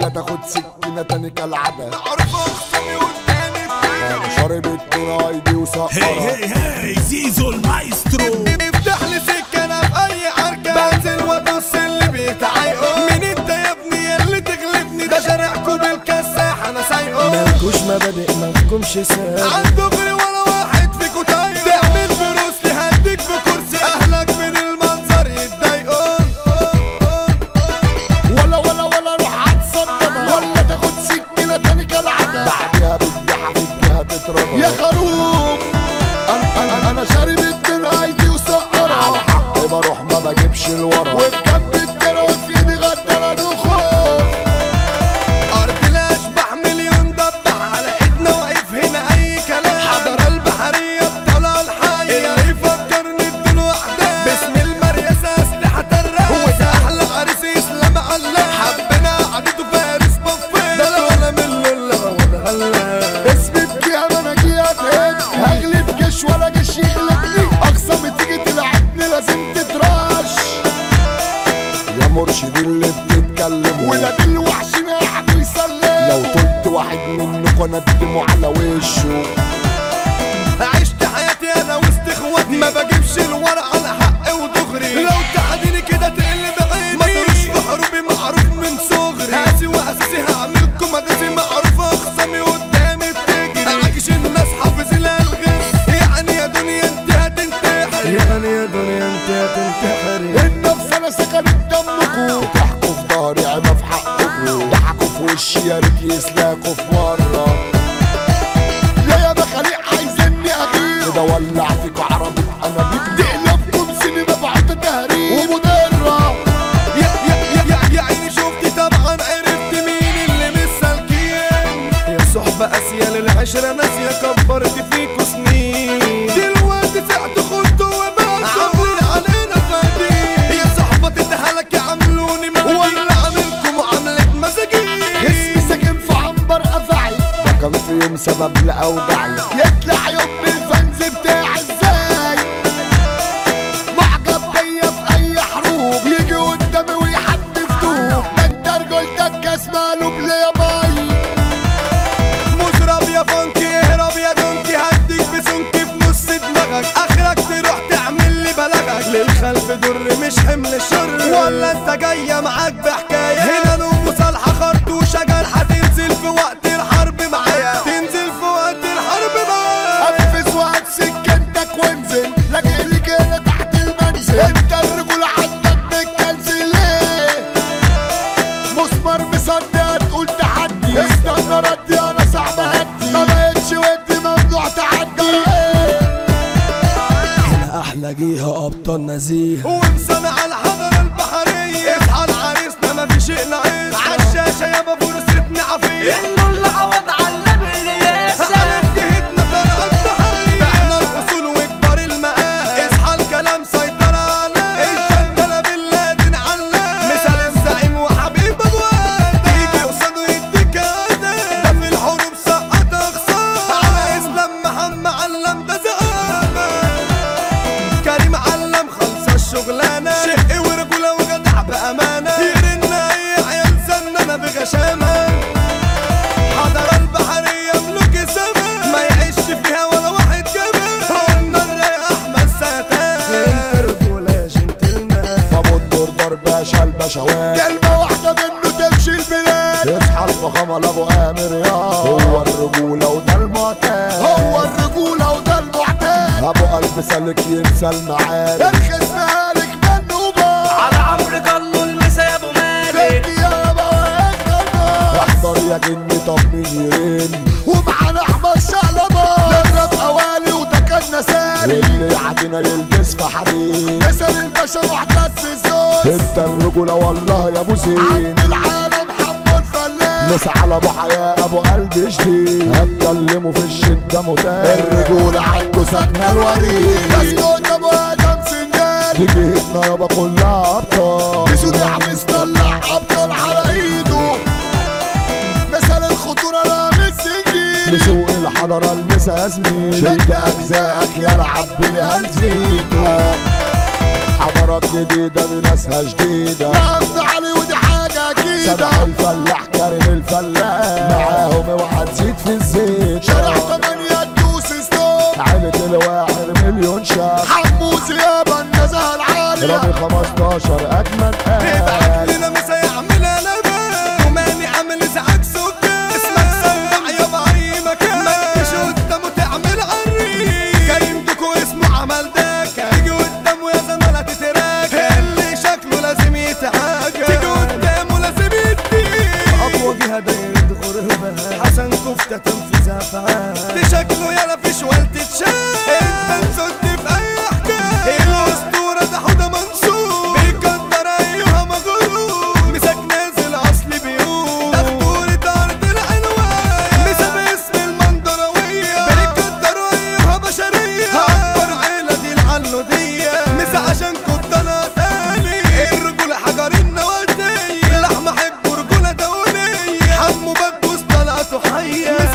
ولا تاخد سكينة تاني كالعادة معروف اخصامي قدامي انا شارب التونة ايدي هي وسقرة هي هي زيزو المايسترو افتح لي سكه انا في اي حركه بنزل وادوس اللي بيتعايقوا مين انت يا ابني اللي تغلبني ده شارعكوا بالكساح انا سايقه مالكوش مبادئ مالكمش سابق عند غيري ولا واحد فيكوا طايق تعمل فلوس تهديك بكرسي اهلك من المنظر يتضايقوا ولا ولا ولا روح هتصدمها ولا تاخد سكينة تاني كالعادة بعدها بالجحا في الجهة تتربى يا خروف انا انا انا شارب التونة ايدي وسقرة على حقي بروح ما بجيبش الورا وفي جنب التونة وفي ايدي غدارة دخول ارض الاشباح مليون ضبح على ايدنا واقف هنا اي كلام حضر البحريه بطلع الحي اللي يفكرني بدون وحده باسم المريسه اسلحه الراب وده احلى عريس اسلام علام حبنا قعدته فارس بفين ده لا ولا من اللي ولا غلا اسمي بكيها انا جيها تهد هغلب جيش ولا جيش يغلبني اقصى ما تيجي تلعبني لازم تتراش يا مرشد اللي بتتكلم ولاد الوحش ناحد يسلم لو طلت واحد منكم اندمه على وشه عشت حياتي انا وسط اخواتي ما بجيبش الورق على حق ودغري لو تعاديني كده تقل بعيني ما تروش في حروبي معروف من صغري هاسي واساسي هعملكم مغازي معروف اخصامي قدامي بتجري عايش الناس حافظ الالغاز يعني يا دنيا انت هتنتحر يعني يا دنيا انت هتنتحري النفس انا سكنت دمكم بتحكوا في ظهري عيبه في حقكم ضحكوا في وشي يا ريت يسلاكوا في مره يا يا بخليق عايزني اغير كده ولع فيكوا عربي انا بتقلبكم سينما بعد تهريب ومضره يا يا يا يا, يا عيني شفتي طبعا عرفت مين اللي مش سالكين يا صحبة قاسية للعشرة ناسية كبرت فيكوا سنين دلوقتي سعت خدتوا وبعتوا عاملين علينا فادين يا صحبة تدهلك يعملوني مجانين ولا عاملكم معاملة مساجين اسمي ساكن في عنبر افعي ده كان في يوم سبب لاوجعي يطلع يوم الفنز بتاعي ازاي معجب بيا في اي حروب يجي قدامي ويحدف دوب ده انت رجولتك كاس مقلوب ليا باي مشرب يا فانكي اهرب يا دونكي هديك بسنكي في نص دماغك اخرك تروح تعمل لي بلغك للخلف در مش حمل شر ولا انت جايه معاك بحكايه هنا نوم صالحه خرط وشجر هتنزل في وقت الحرب معايا تنزل في وقت الحرب معايا انفذ وهات سكنتك وانزل لاجئ لي كده تحت المنزل انت الرجولة عندك بتكنسل ليه مسمار مصدق تقول تحدي استنى ردي انا صعب هدي ما بقتش ودي ممنوع تعدي هنا احلى جيها ابطال نزيه ومسامع على الحضرة البحرية اصحى العريسنا ما في شيء ناقص عالشاشة يابا فرصتنا عافية انه اللي عوض علم الرياسة هنجهدنا فرق الضحية احنا الاصول وكبار المقام اصحى الكلام سيطرة عليه الجنة بالله علام مثال الزعيم وحبيب ابو ادم يجي قصاده يديك ادم ده في الحروب سقط اخصام على اسلام محمد علم ده زقامة كريم علم خلص الشغلانة شق ورجولة وجدع بأمانة يرن أي عيال زنانة بغشامة حضر البحرية ملوك سما ما يعيش فيها ولا واحد كمان قلنا الرايق أحمد ساتان رجولة يا جنتلمان فابو الدور ضرب باشا البشوات كلمة واحدة منه تمشي البلاد يصحى الفخامة لابو امر يا هو الرجولة وده المعتاد هو الرجولة وده المعتاد ابو قلب سالك ينسى المعاد الخصم هالك منوبة على عمرو جلو المسا يا ابو مالك فدي يا بواب احضر يا جني طب مين يرن ومعانا احمد شقلبة نضرب قوالي وده كان نسالي اللي يعدينا يلبس في حريم اسال الباشا محتس الزوز انت الرجولة والله يا ابو زين عند العالم حمود فلاح ناس على ابو حياة ابو قلب جديد هتكلموا في الشدة متاح الرجولة عنده سكنة الوريد اسكت ابو ادم سنجال تجيتنا يابا كلها ابطال بيسو دعم طلع ابطال على ايده مثل الخطورة رامي السنجيل لسوق الحضرة المسا زميل شد اجزائك يلعب بالهنزيته حضارات جديدة بناسها جديدة نقصد علي ودي حاجة أكيد سامح الفلاح كريم الفلاح معاهم اوعى تزيد في الزيت شارع تمانية تدوس ستوب عيلة الواحد مليون شاب حموس يابا النزهة العالية رامي 15 اجمد ابعت قال لنا مسا يعمل قلبان وماني عامل ازعاج سكان اسمك سمع يا بعي مكان ما تجيش قدامه تعمل عريس كريم دوكو اسمه عمل داكا تيجي قدامه يا زمالة تتراكا اللي شكله لازم يتعاكا تيجي قدامه لازم يديك أقوى جهة دايرة غربة حسن كفتة تنفذ أفعال دي شكله يلا فيش والد تشاف انت نسد في اي حكايه الاسطوره ده حوده منصور بيقدر ايها مغرور مسك نازل اصل بيقول دكتورة ارض العنوان مسا باسم المنظرويه بيقدروا ايها بشريه اكبر عيله دي العنوديه مسا عشان كنت انا تاني الرجوله حجر النواتيه لحمه حب رجوله دوليه حمو بكوس طلعته حيه